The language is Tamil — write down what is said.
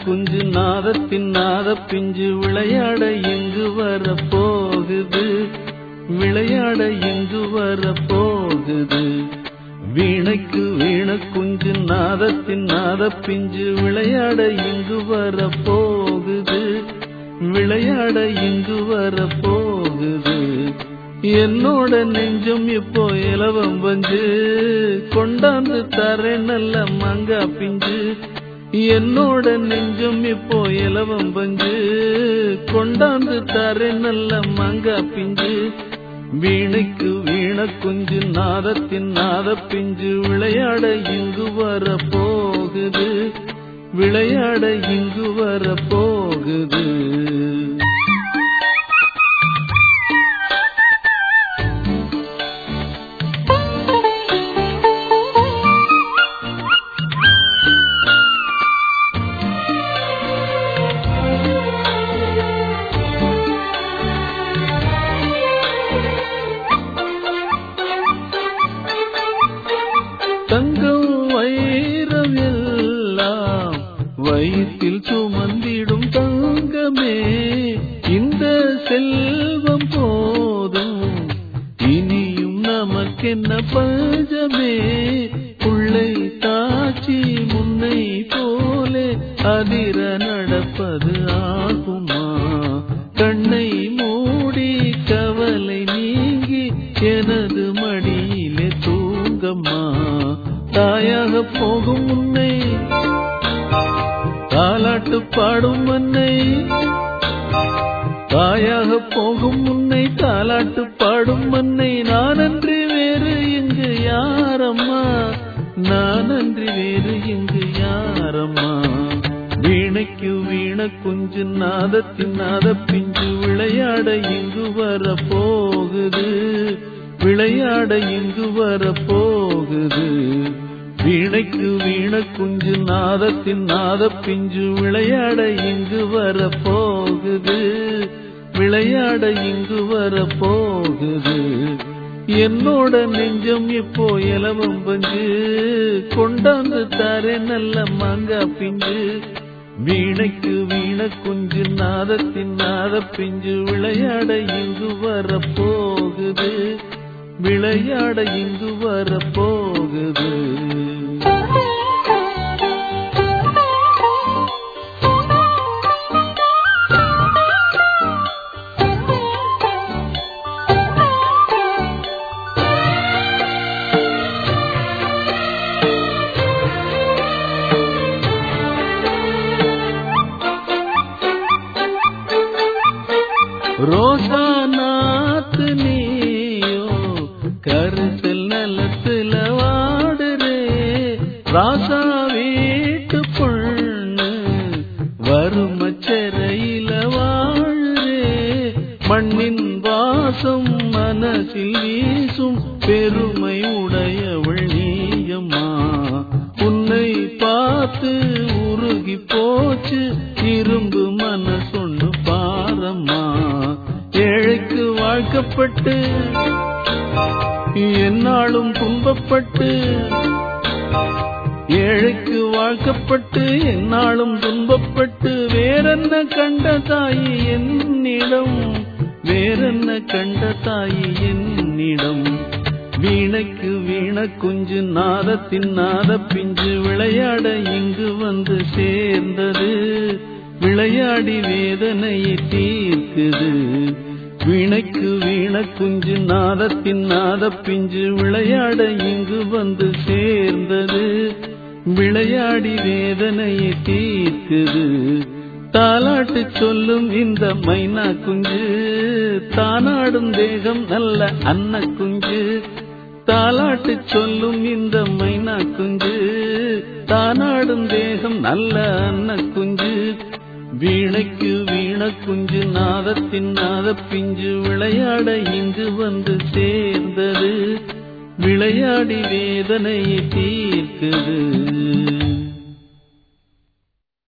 குஞ்சு நாதத்தின் நாத பிஞ்சு விளையாட எங்கு வர போகுது விளையாட எங்கு வர போகுது வீணைக்கு வீண குஞ்சு நாதத்தின் நாத பிஞ்சு விளையாட இங்கு வர போகுது விளையாட இங்கு வர போகுது என்னோட நெஞ்சம் இப்போ இலவம் பஞ்சு கொண்டாந்து தரேன் நல்ல மங்கா பிஞ்சு என்னோட நெஞ்சம் இப்போ இலவம் பஞ்சு கொண்டாந்து தரேன் நல்ல மங்கா பிஞ்சு வீணைக்கு வீண குஞ்சு நாதத்தின் நாத பிஞ்சு விளையாட இங்கு வர போகுது விளையாட இங்கு வர போகுது தங்கம் வைரம் எல்லாம் வயிற்றில் சுமந்திடும் தங்கமே இந்த செல்வம் போதும் இனியும் நமக்கென்ன பஞ்சமே உள்ளை தாச்சி முன்னை போலே அதிர நடப்பது ஆகுமா கண்ணை மூடி கவலை நீங்கி எனது மடியிலே தூங்கம்மா தாயாக போகும் முன்னை தாலாட்டு பாடும் மன்னை தாயாக போகும் முன்னை தாலாட்டு பாடும் மன்னை நான் அன்றி வேறு இங்கு யாரம்மா நான் அன்றி வேறு இங்கு யாரம்மா வீணைக்கு வீண குஞ்சு நாதத்தின் நாத பிஞ்சு விளையாட இங்கு வர போகுது விளையாட இங்கு வர போகுது வீணைக்கு வீண குஞ்சு நாதத்தின் நாத பிஞ்சு விளையாட இங்கு வர போகுது விளையாட இங்கு வர போகுது என்னோட நெஞ்சம் இப்போ இலவம் பஞ்சு கொண்டாந்து தாரே நல்ல மாங்கா பிஞ்சு வீணைக்கு வீண குஞ்சு நாதத்தின் நாத பிஞ்சு விளையாட இங்கு வர போகுது விளையாட இங்கு வர போகுது ரோசா நாத்து நீயோ கருசல் நலத்துல வாடுறே ராசா வீட்டு பொண்ணு வறுமச்சரையில வாழுறே மண்ணின் வாசம் மனசில் வீசும் பெருமை உடையவள் நீயம்மா உன்னை பார்த்து உருகி போச்சு இரும்பு மனசொன்னு பாரம்மா ஏழைக்கு வாழ்க்கப்பட்டு என்னாலும் துன்பப்பட்டு ஏழைக்கு வாழ்க்கப்பட்டு என்னாலும் துன்பப்பட்டு வேறென்ன கண்ட தாயி என்னிடம் வேறென்ன கண்ட தாயி என்னிடம் வீணைக்கு வீண குஞ்சு நாதத்தின் நாத பிஞ்சு விளையாட இங்கு வந்து சேர்ந்தது விளையாடி வேதனையை தீர்க்குது வீணைக்கு வீண குஞ்சு நாதத்தின் நாத பிஞ்சு விளையாட இங்கு வந்து சேர்ந்தது விளையாடி வேதனையை தீர்க்குது தாலாட்டு சொல்லும் இந்த மைனா குஞ்சு தானாடும் தேகம் நல்ல அன்ன குஞ்சு தாலாட்டு சொல்லும் இந்த மைனா குஞ்சு தானாடும் தேகம் நல்ல அன்ன குஞ்சு வீணைக்கு வீண குஞ்சு நாதத்தின் நாத பிஞ்சு விளையாட இங்கு வந்து சேர்ந்தது விளையாடி வேதனையை தீர்க்குது